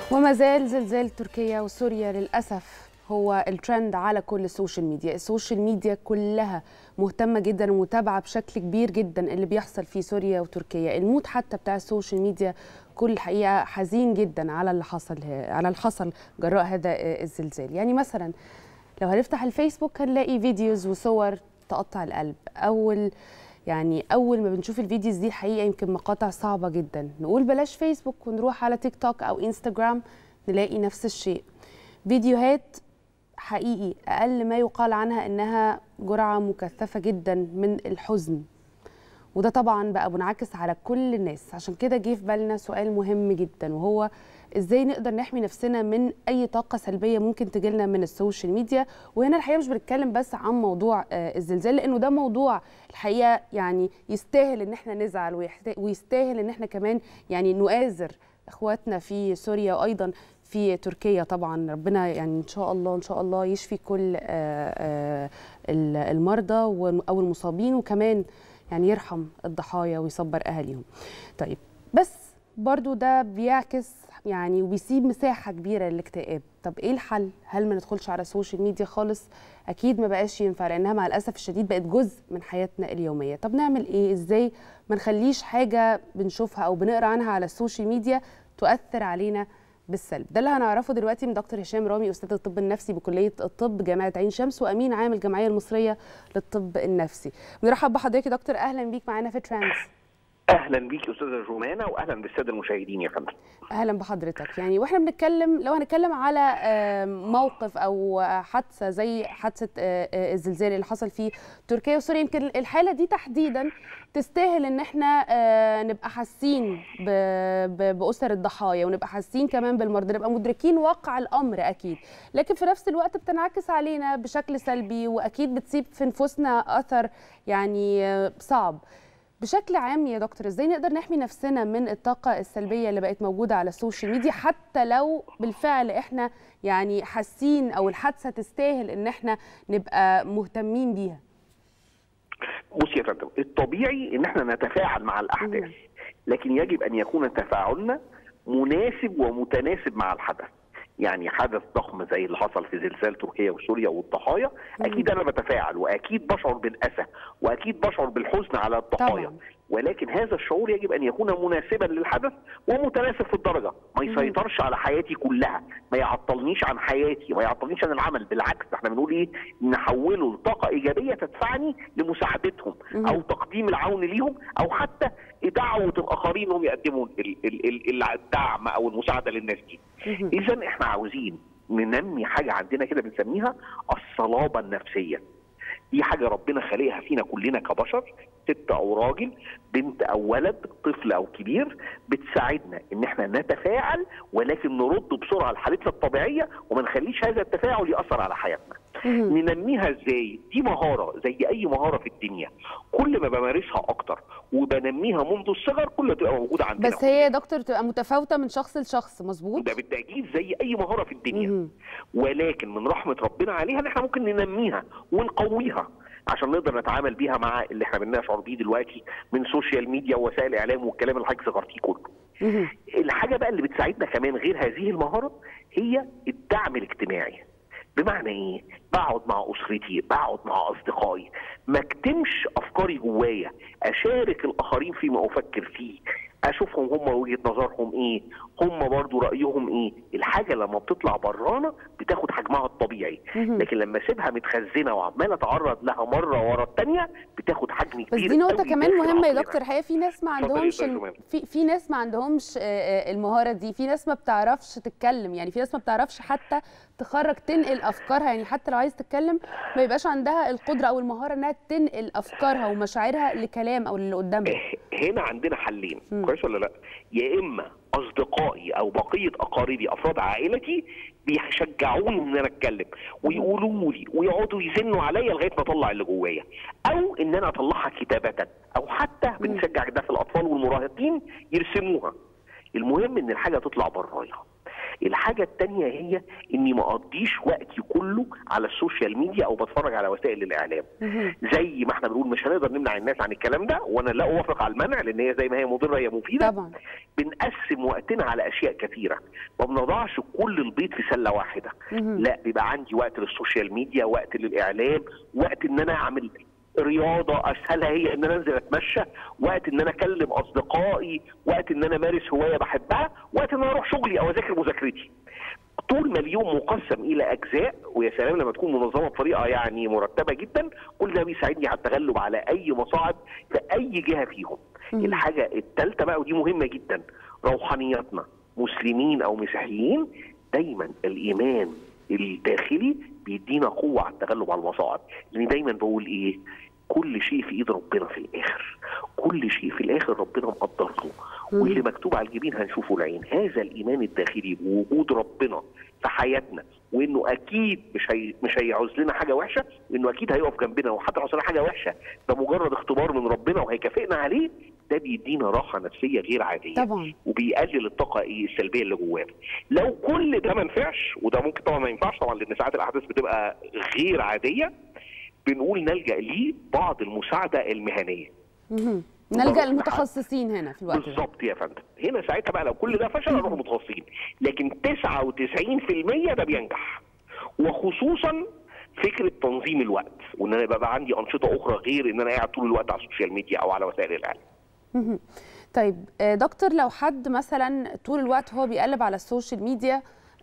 وما زال زلزال تركيا وسوريا للأسف هو الترند على كل السوشيال ميديا السوشيال ميديا كلها مهتمة جدا ومتابعة بشكل كبير جدا اللي بيحصل في سوريا وتركيا المود حتى بتاع السوشيال ميديا كل الحقيقة حزين جدا على اللي حصل على اللي حصل جراء هذا الزلزال يعني مثلا لو هنفتح الفيسبوك هنلاقي فيديوز وصور تقطع القلب أول يعني اول ما بنشوف الفيديوز دي الحقيقه يمكن مقاطع صعبه جدا نقول بلاش فيسبوك ونروح على تيك توك او انستجرام نلاقي نفس الشيء فيديوهات حقيقي اقل ما يقال عنها انها جرعه مكثفه جدا من الحزن وده طبعا بقى منعكس على كل الناس عشان كده جه في بالنا سؤال مهم جدا وهو ازاي نقدر نحمي نفسنا من اي طاقه سلبيه ممكن تجيلنا من السوشيال ميديا وهنا الحقيقه مش بنتكلم بس عن موضوع الزلزال لانه ده موضوع الحقيقه يعني يستاهل ان احنا نزعل ويستاهل ان احنا كمان يعني نؤازر اخواتنا في سوريا وايضا في تركيا طبعا ربنا يعني ان شاء الله ان شاء الله يشفي كل المرضى او المصابين وكمان يعني يرحم الضحايا ويصبر اهاليهم طيب بس برضو ده بيعكس يعني وبيسيب مساحة كبيرة للاكتئاب طب ايه الحل هل ما ندخلش على السوشيال ميديا خالص اكيد ما بقاش ينفع لانها مع الاسف الشديد بقت جزء من حياتنا اليومية طب نعمل ايه ازاي ما نخليش حاجة بنشوفها او بنقرا عنها على السوشيال ميديا تؤثر علينا بالسلب ده اللي هنعرفه دلوقتي من دكتور هشام رامي استاذ الطب النفسي بكليه الطب جامعه عين شمس وامين عام الجمعيه المصريه للطب النفسي بنرحب بحضرتك يا دكتور اهلا بيك معانا في ترانس اهلا بيك استاذه جمانه واهلا بالساده المشاهدين يا فندم اهلا بحضرتك يعني واحنا بنتكلم لو هنتكلم على موقف او حادثه زي حادثه الزلزال اللي حصل في تركيا وسوريا يمكن الحاله دي تحديدا تستاهل ان احنا نبقى حاسين باسر الضحايا ونبقى حاسين كمان بالمرضى نبقى مدركين واقع الامر اكيد لكن في نفس الوقت بتنعكس علينا بشكل سلبي واكيد بتسيب في نفوسنا اثر يعني صعب بشكل عام يا دكتور ازاي نقدر نحمي نفسنا من الطاقه السلبيه اللي بقت موجوده على السوشيال ميديا حتى لو بالفعل احنا يعني حاسين او الحادثه تستاهل ان احنا نبقى مهتمين بيها بص يا فندم الطبيعي ان احنا نتفاعل مع الاحداث لكن يجب ان يكون تفاعلنا مناسب ومتناسب مع الحدث يعني حدث ضخم زي اللي حصل في زلزال تركيا وسوريا والضحايا اكيد انا بتفاعل واكيد بشعر بالاسى واكيد بشعر بالحزن على الضحايا ولكن هذا الشعور يجب ان يكون مناسبا للحدث ومتناسب في الدرجه ما يسيطرش على حياتي كلها ما يعطلنيش عن حياتي ما يعطلنيش عن العمل بالعكس احنا بنقول ايه نحوله لطاقه ايجابيه تدفعني لمساعدتهم او تقديم العون ليهم او حتى دعوه الاخرين انهم يقدموا الدعم او المساعده للناس دي اذا احنا عاوزين ننمي حاجه عندنا كده بنسميها الصلابه النفسيه دي حاجه ربنا خالقها فينا كلنا كبشر ست او راجل بنت او ولد طفل او كبير بتساعدنا ان احنا نتفاعل ولكن نرد بسرعه لحالتنا الطبيعيه وما نخليش هذا التفاعل ياثر على حياتنا ننميها ازاي دي مهاره زي اي مهاره في الدنيا كل ما بمارسها اكتر وبنميها منذ الصغر كل ما تبقى موجوده عندنا بس هي يا دكتور تبقى متفاوته من شخص لشخص مظبوط ده بالتاكيد زي اي مهاره في الدنيا مم. ولكن من رحمه ربنا عليها ان احنا ممكن ننميها ونقويها عشان نقدر نتعامل بيها مع اللي احنا بنشعر بيه دلوقتي من سوشيال ميديا ووسائل اعلام والكلام اللي حضرتك ذكرتيه كله. الحاجه بقى اللي بتساعدنا كمان غير هذه المهاره هي الدعم الاجتماعي. بمعنى ايه؟ بقعد مع اسرتي، بقعد مع اصدقائي، ما اكتمش افكاري جوايا، اشارك الاخرين فيما افكر فيه، اشوفهم هم وجهه نظرهم ايه هم برضو رايهم ايه الحاجه لما بتطلع برانا بتاخد حجمها الطبيعي لكن لما اسيبها متخزنه وعمال اتعرض لها مره ورا الثانيه بتاخد حجم كبير بس دي نقطه كمان مهمه يا دكتور الحقيقه في ناس ما عندهمش في في ناس ما عندهمش المهاره دي في ناس ما بتعرفش تتكلم يعني في ناس ما بتعرفش حتى تخرج تنقل افكارها يعني حتى لو عايز تتكلم ما يبقاش عندها القدره او المهاره انها تنقل افكارها ومشاعرها لكلام او اللي قدامها هنا عندنا حلين كويس ولا لا يا اما اصدقائي او بقيه اقاربي افراد عائلتي بيشجعوني ان انا اتكلم ويقولوا لي ويقعدوا يزنوا عليا لغايه ما اطلع اللي جوايا او ان انا اطلعها كتابه او حتى بنشجع ده في الاطفال والمراهقين يرسموها المهم ان الحاجه تطلع برايا الحاجه الثانيه هي اني ما اقضيش وقتي كله على السوشيال ميديا او بتفرج على وسائل الاعلام مهم. زي ما احنا بنقول مش هنقدر نمنع الناس عن الكلام ده وانا لا اوافق على المنع لان هي زي ما هي مضره هي مفيده طبعا بنقسم وقتنا على اشياء كثيره ما بنضعش كل البيض في سله واحده مهم. لا بيبقى عندي وقت للسوشيال ميديا وقت للاعلام وقت ان انا اعمل رياضه اسهلها هي ان انا انزل اتمشى وقت ان انا اكلم اصدقائي وقت ان انا امارس هوايه بحبها وقت ان انا اروح شغلي او اذاكر مذاكرتي طول ما اليوم مقسم الى اجزاء ويا سلام لما تكون منظمه بطريقه يعني مرتبه جدا كل ده بيساعدني على التغلب على اي مصاعب في اي جهه فيهم مم. الحاجه الثالثه بقى ودي مهمه جدا روحانياتنا مسلمين او مسيحيين دايما الايمان الداخلي بيدينا قوه على التغلب على المصاعب لان دايما بقول ايه كل شيء في ايد ربنا في الاخر كل شيء في الاخر ربنا مقدر له مم. واللي مكتوب على الجبين هنشوفه العين هذا الايمان الداخلي بوجود ربنا في حياتنا وانه اكيد مش هي مش هيعوز لنا حاجه وحشه وانه اكيد هيقف جنبنا وحتى لو حصل لنا حاجه وحشه ده مجرد اختبار من ربنا وهيكافئنا عليه ده بيدينا راحه نفسيه غير عاديه طبعا وبيقلل الطاقه ايه السلبيه اللي جوانا لو كل ده ما نفعش وده ممكن طبعا ما ينفعش طبعا لان ساعات الاحداث بتبقى غير عاديه بنقول نلجا ليه بعض المساعده المهنيه مهم. نروح نلجا لحد. للمتخصصين هنا في الوقت ده بالظبط يا فندم هنا ساعتها بقى لو كل ده فشل هنروح متخصصين لكن 99% ده بينجح وخصوصا فكره تنظيم الوقت وان انا يبقى عندي انشطه اخرى غير ان انا قاعد طول الوقت على السوشيال ميديا او على وسائل الاعلام مهم. طيب آه، دكتور لو حد مثلا طول الوقت هو بيقلب على السوشيال ميديا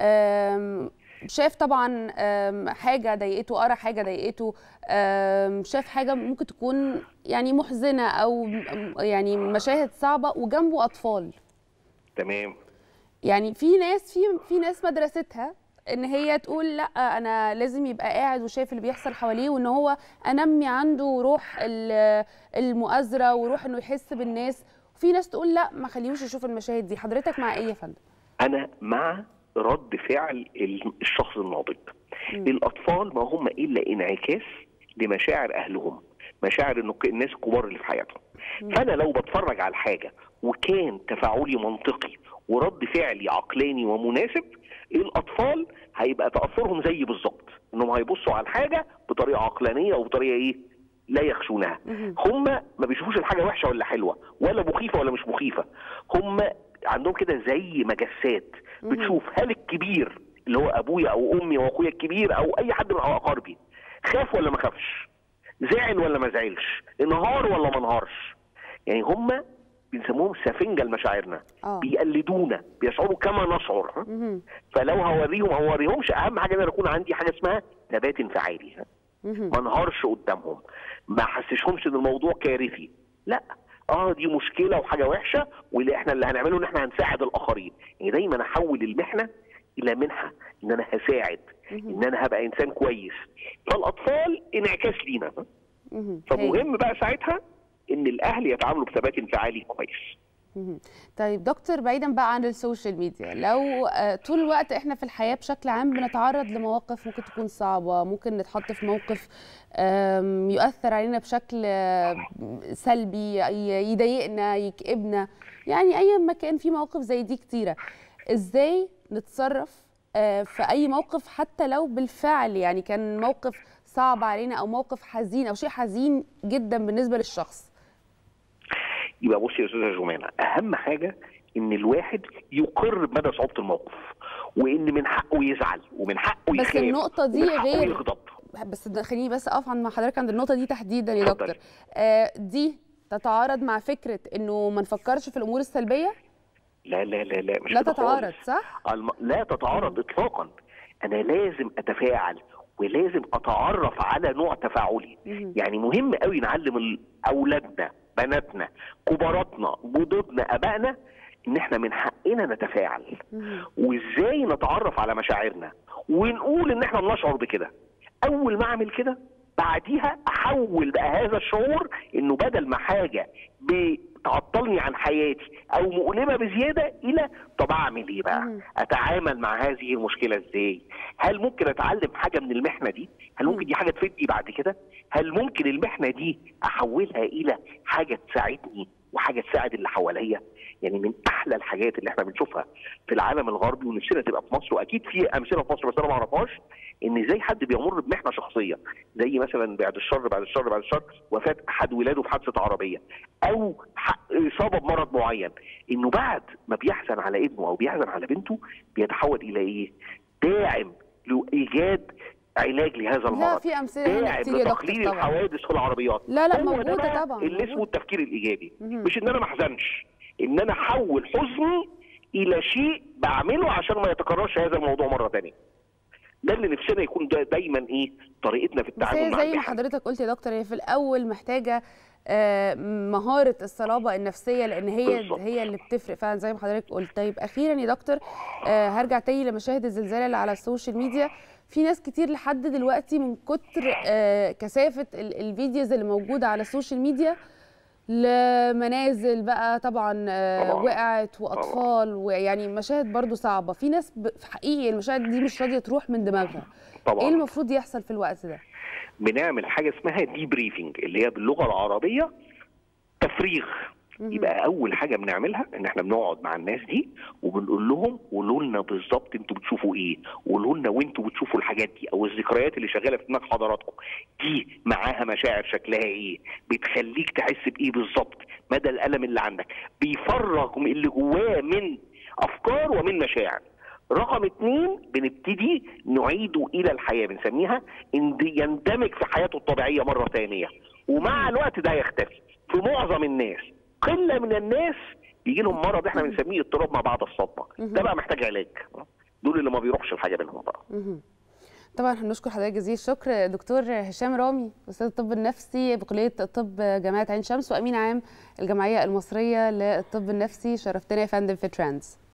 آم، شاف طبعا آم، حاجه ضايقته قرا حاجه ضايقته آم، شاف حاجه ممكن تكون يعني محزنه او م- يعني مشاهد صعبه وجنبه اطفال تمام يعني في ناس في في ناس مدرستها ان هي تقول لا انا لازم يبقى قاعد وشايف اللي بيحصل حواليه وان هو انمي عنده روح ال- المؤازره وروح انه يحس بالناس وفي ناس تقول لا ما خليهوش يشوف المشاهد دي حضرتك مع ايه يا فندم انا مع رد فعل ال- الشخص الناضج مم. الاطفال ما هم الا انعكاس لمشاعر اهلهم مشاعر انه ك- الناس الكبار اللي في حياتهم مم. فانا لو بتفرج على الحاجه وكان تفاعلي منطقي ورد فعلي عقلاني ومناسب الاطفال هيبقى تاثرهم زي بالظبط انهم هيبصوا على الحاجه بطريقه عقلانيه وبطريقه ايه لا يخشونها مهم. هم ما بيشوفوش الحاجه وحشه ولا حلوه ولا مخيفه ولا مش مخيفه هم عندهم كده زي مجسات مهم. بتشوف هل الكبير اللي هو ابويا او امي واخويا الكبير او اي حد من اقاربي خاف ولا ما خافش زعل ولا ما زعلش انهار ولا ما انهارش يعني هم بنسموهم سفنجه لمشاعرنا اه بيقلدونا بيشعروا كما نشعر مهم. فلو هوريهم او هوريهمش اهم حاجه ان انا اكون عندي حاجه اسمها ثبات انفعالي مهم. ما انهارش قدامهم ما حسسهمش ان الموضوع كارثي لا اه دي مشكله وحاجه وحشه واللي احنا اللي هنعمله ان احنا هنساعد الاخرين يعني دايما احول المحنه الى منحه ان انا هساعد مهم. ان انا هبقى انسان كويس فالاطفال انعكاس لينا مهم. هايل. فمهم بقى ساعتها ان الاهل يتعاملوا بثبات انفعالي كويس مهم. طيب دكتور بعيدا بقى عن السوشيال ميديا لو آه، طول الوقت احنا في الحياة بشكل عام بنتعرض لمواقف ممكن تكون صعبة ممكن نتحط في موقف آم، يؤثر علينا بشكل آه، سلبي ي- يضايقنا يكئبنا يعني اي مكان فيه مواقف زي دي كتيرة ازاي نتصرف آه، في اي موقف حتى لو بالفعل يعني كان موقف صعب علينا او موقف حزين او شيء حزين جدا بالنسبة للشخص يبقى بصي يا استاذه جمانه اهم حاجه ان الواحد يقر بمدى صعوبه الموقف وان من حقه يزعل ومن حقه بس يخاف النقطة دي ومن حقه غير يغضب بس ده خليني بس اقف عند مع حضرتك عند النقطه دي تحديدا يا اتفضلي. دكتور آه دي تتعارض مع فكره انه ما نفكرش في الامور السلبيه لا لا لا لا مش لا كده تتعارض خالص. صح الم... لا تتعارض اطلاقا انا لازم اتفاعل ولازم اتعرف على نوع تفاعلي مهم. يعني مهم قوي نعلم ال- اولادنا بناتنا كباراتنا جدودنا ابائنا ان احنا من حقنا نتفاعل مهم. وازاي نتعرف على مشاعرنا ونقول ان احنا بنشعر بكده اول ما اعمل كده بعديها احول بقى هذا الشعور انه بدل ما حاجه بتعطلني عن حياتي او مؤلمه بزياده الى طب اعمل ايه بقى مم. اتعامل مع هذه المشكله ازاي هل ممكن اتعلم حاجه من المحنه دي هل مم. ممكن دي حاجه تفيدني بعد كده هل ممكن المحنه دي احولها الى حاجه تساعدني وحاجه تساعد اللي حواليا يعني من احلى الحاجات اللي احنا بنشوفها في العالم الغربي ونفسنا تبقى في مصر واكيد في امثله في مصر بس انا ما اعرفهاش ان زي حد بيمر بمحنه شخصيه زي مثلا بعد الشر بعد الشر بعد الشر وفاه احد ولاده في حادثه عربيه او اصابه بمرض معين انه بعد ما بيحزن على ابنه او بيحزن على بنته بيتحول الى ايه؟ داعم لايجاد علاج لهذا المرض لا في امثله داعم كتير يا لتقليل دكتور طبعا الحوادث في العربيات لا لا هو ده موجوده بقى طبعا اللي اسمه موجودة. التفكير الايجابي مهم. مش ان انا ما احزنش ان انا احول حزني الى شيء بعمله عشان ما يتكررش هذا الموضوع مره ثانيه ده اللي نفسنا يكون ده دايما ايه طريقتنا في بس التعامل هي مع زي ما المحن حضرتك قلت يا دكتور هي في الاول محتاجه آه، مهاره الصلابه النفسيه لان هي بالظبط. هي اللي بتفرق فعلا زي ما حضرتك قلت طيب اخيرا يا دكتور آه، هرجع تاني لمشاهد الزلزال اللي على السوشيال ميديا في ناس كتير لحد دلوقتي من كتر آه، كثافه ال- الفيديوز اللي موجوده على السوشيال ميديا لمنازل بقى طبعا آه، طبعاً. وقعت واطفال ويعني مشاهد برضو صعبه في ناس ب- في حقيقي المشاهد دي مش راضيه تروح من دماغها طبعا ايه المفروض يحصل في الوقت ده بنعمل حاجه اسمها دي بريفنج اللي هي باللغه العربيه تفريغ يبقى اول حاجه بنعملها ان احنا بنقعد مع الناس دي وبنقول لهم قولوا لنا بالظبط انتوا بتشوفوا ايه قولوا لنا وانتوا بتشوفوا الحاجات دي او الذكريات اللي شغاله في دماغ حضراتكم دي معاها مشاعر شكلها ايه بتخليك تحس بايه بالظبط مدى الالم اللي عندك بيفرغ من اللي جواه من افكار ومن مشاعر رقم اتنين بنبتدي نعيده الى الحياه بنسميها إن يندمج في حياته الطبيعيه مره ثانيه ومع الوقت ده يختفي في معظم الناس قله من الناس بيجي لهم مرض احنا بنسميه اضطراب ما بعد الصدمه ده بقى محتاج علاج دول اللي ما بيروحش الحاجه بينهم بقى مهم. طبعا احنا بنشكر حضرتك جزيل الشكر دكتور هشام رامي استاذ الطب النفسي بكليه الطب جامعه عين شمس وامين عام الجمعيه المصريه للطب النفسي شرفتنا يا فندم في ترانز